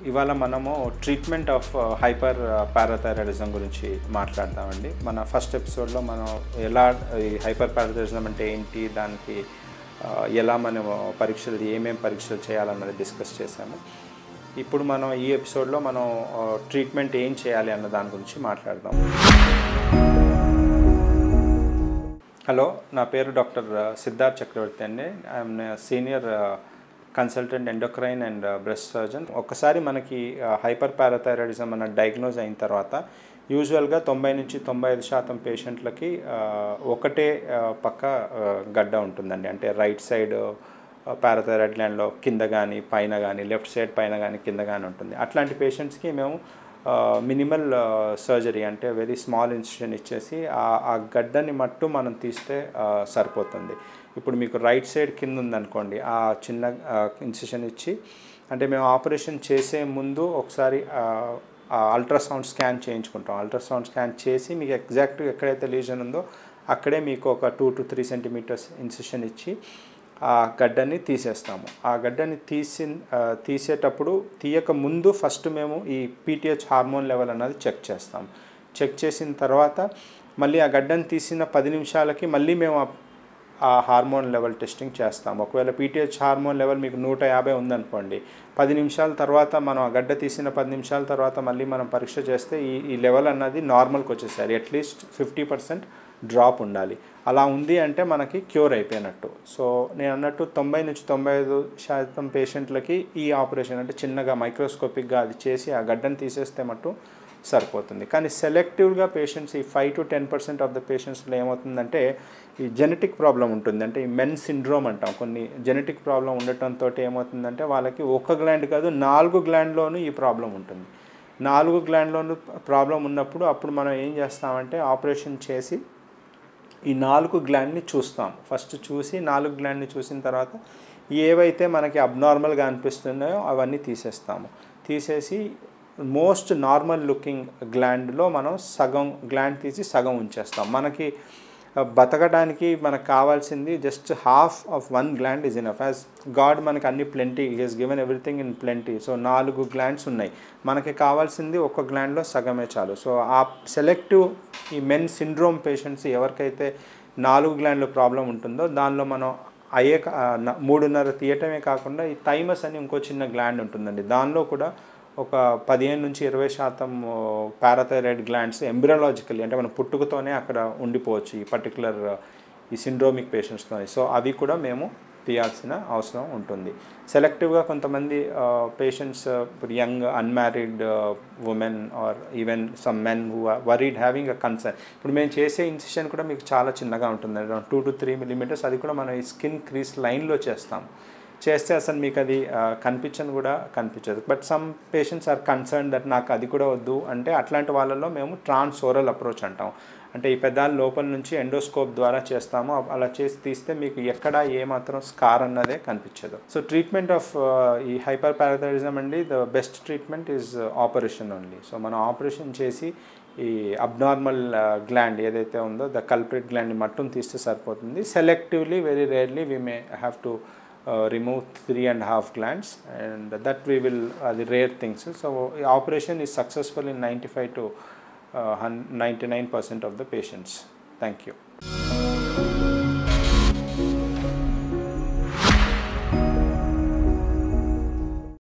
ఇవాళ మనము treatment of hyper parathyroidism గురించి మాట్లాడతామండి మన ఫస్ట్ ఎపిసోడ్లో మనం ఎలా ఈ హైపర్ పారాథైరాయిడిజం అంటే ఏంటి దానికి ఆ, ఎలా మనం పరీక్షలు ఏమేం పరీక్షలు చేయాలన్నది డిస్కస్ చేశాము ఇప్పుడు మనం ఈ ఎపిసోడ్లో మనం ట్రీట్మెంట్ ఏం చేయాలి అన్న దాని గురించి మాట్లాడదాం హలో నా పేరు డాక్టర్ సిద్ధార్థ్ చక్రవర్తి అండి I'm senior consultant endocrine and breast surgeon ఒకసారి మనకి హైపర్ పారాథైరాయిడిజం అన్న డయాగ్నోజ్ అయిన తర్వాత యూజువల్గా తొంభై నుంచి తొంభై ఐదు శాతం పేషెంట్లకి ఆ, ఒకటే ఆ, పక్క ఆ, గడ్డ ఉంటుందండి అంటే రైట్ సైడ్ పారాథైరాయిడ్ గ్లాండ్లో కింద కానీ పైన కానీ లెఫ్ట్ సైడ్ పైన కానీ కింద కానీ ఉంటుంది అట్లాంటి పేషెంట్స్కి మేము మినిమల్ సర్జరీ అంటే వెరీ స్మాల్ ఇన్సిషన్ ఇచ్చేసి ఆ- ఆ గడ్డని మట్టు మనం తీస్తే ఆ, సరిపోతుంది ఇప్పుడు మీకు రైట్ సైడ్ కింద ఉందనుకోండి ఆ చిన్న ఇన్సిషన్ ఇచ్చి అంటే మేము ఆపరేషన్ చేసే ముందు ఒకసారి అల్ట్రాసౌండ్ స్కాన్ చేయించుకుంటాం అల్ట్రాసౌండ్ స్కాన్ చేసి మీకు ఎగ్జాక్ట్ ఎక్కడైతే లీజన్ ఉందో అక్కడే మీకు ఒక two to three centimetres incision ఇచ్చి ఆ గడ్డని తీసేస్తాము ఆ గడ్డని తీసి ఆ, తీసేటప్పుడు తీయక ముందు ఫస్ట్ మేము ఈ పీటీహెచ్ హార్మోన్ లెవెల్ అన్నది చెక్ చేస్తాం చెక్ చేసిన తర్వాత మళ్ళీ ఆ గడ్డని తీసిన పది నిమిషాలకి మళ్ళీ మేము ఆ- ఆ హార్మోన్ లెవెల్ టెస్టింగ్ చేస్తాం ఒకవేళ పీటీహెచ్ హార్మోన్ లెవెల్ మీకు నూట యాభై ఉందనుకోండి పది నిమిషాల తర్వాత మనం ఆ గడ్డ తీసిన పది నిమిషాల తర్వాత మళ్ళీ మనం పరీక్ష చేస్తే ఈ ఈ లెవెల్ అన్నది నార్మల్కి వచ్చేసారి అట్లీస్ట్ ఫిఫ్టీ పర్సెంట్ డ్రాప్ ఉండాలి అలా ఉంది అంటే మనకి క్యూర్ అయిపోయినట్టు సో నేను అన్నట్టు తొంభై నుంచి తొంభై ఐదు శాతం పేషెంట్లకి ఈ ఆపరేషన్ అంటే చిన్నగా మైక్రోస్కోపిక్గా అది చేసి ఆ గడ్డను తీసేస్తే మట్టు సరిపోతుంది కానీ సెలెక్టివ్గా పేషెంట్స్ ఈ five to ten percent of the పేషెంట్స్లో ఏమవుతుందంటే ఈ జెనెటిక్ ప్రాబ్లం ఉంటుంది అంటే ఈ మెన్ సిండ్రోమ్ అంటాం కొన్ని జెనెటిక్ ప్రాబ్లం ఉండటంతో ఏమవుతుందంటే వాళ్ళకి ఒక గ్లాండ్ కాదు నాలుగు గ్లాండ్లోనూ ఈ ప్రాబ్లం ఉంటుంది నాలుగు గ్లాండ్లోనూ ప్రాబ్లం ఉన్నప్పుడు అప్పుడు మనం ఏం చేస్తామంటే ఆపరేషన్ చేసి ఈ నాలుగు గ్లాండ్ని చూస్తాం ఫస్ట్ చూసి నాలుగు గ్లాండ్ని చూసిన తర్వాత ఏవైతే మనకి అబ్నార్మల్గా అనిపిస్తున్నాయో అవన్నీ తీసేస్తాము తీసేసి మోస్ట్ నార్మల్ లుకింగ్ గ్లాండ్లో మనం సగం గ్లాండ్ తీసి సగం ఉంచేస్తాం మనకి ఆ, బతకడానికి మనకు కావాల్సింది just half of one gland is enough as God మనకి అన్ని plenty he's given everything in plenty so నాలుగు గ్లాండ్స్ ఉన్నాయి మనకి కావాల్సింది ఒక గ్లాండ్లో సగమే చాలు సో ఆ సెలెక్టివ్ ఈ మెన్ సిండ్రోమ్ పేషెంట్స్ ఎవరికైతే నాలుగు గ్లాండ్లో ప్రాబ్లం ఉంటుందో దానిలో మనం అయ్యే కా- ఆ, న- మూడున్నర తీయటమే కాకుండా ఈ థైమస్ అని ఇంకో చిన్న గ్లాండ్ ఉంటుందండి దానిలో కూడా ఒక పదిహేను నుంచి ఇరవై శాతం పారాథైరాయిడ్ గ్లాండ్స్ ఎంబ్రలాజికల్లీ అంటే మన పుట్టుకతోనే అక్కడ ఉండిపోవచ్చు ఈ పర్టికులర్ ఈ సిండ్రోమిక్ పేషెంట్స్తో సో అవి కూడా మేము తీయాల్సిన అవసరం ఉంటుంది సెలెక్టివ్గా కొంతమంది పేషెంట్స్ ఇప్పుడు young unmarried women or even some men who worried having a concern ఇప్పుడు మేము చేసే ఇన్సిషన్ కూడా మీకు చాలా చిన్నగా ఉంటుంది around two to three millimetres అది కూడా మనం ఈ స్కిన్ క్రీస్ లైన్లో చేస్తాం చేస్తే అసలు మీకు అది ఆ, కనిపించని కూడా కనిపించదు but some patients are concern that నాకు అది కూడా వద్దు అంటే అట్లాంటి వాళ్ళలో మేము ట్రాన్స్ ఓరల్ అప్రోచ్ అంటాం అంటే ఈ పెదాల లోపల నుంచి ఎండోస్కోప్ ద్వారా చేస్తాము అ- అలా చేసి తీస్తే మీకు ఎక్కడ ఏమాత్రం స్కార్ అన్నదే కనిపించదు సో ట్రీట్మెంట్ ఆఫ్ ఈ హైపర్ పారాథైరిజం అండి the best treatment is operation only so మనం ఆపరేషన్ చేసి ఈ అబ్నార్మల్ గ్లాండ్ ఏదైతే ఉందో ద కల్ప్రిట్ గ్లాండ్ని మట్టును తీస్తే సరిపోతుంది selectively very rarely we may have to remove three and a half glands and that we will uh, the rare things so operation is successful in 95 to uh, 99% of the patients thank you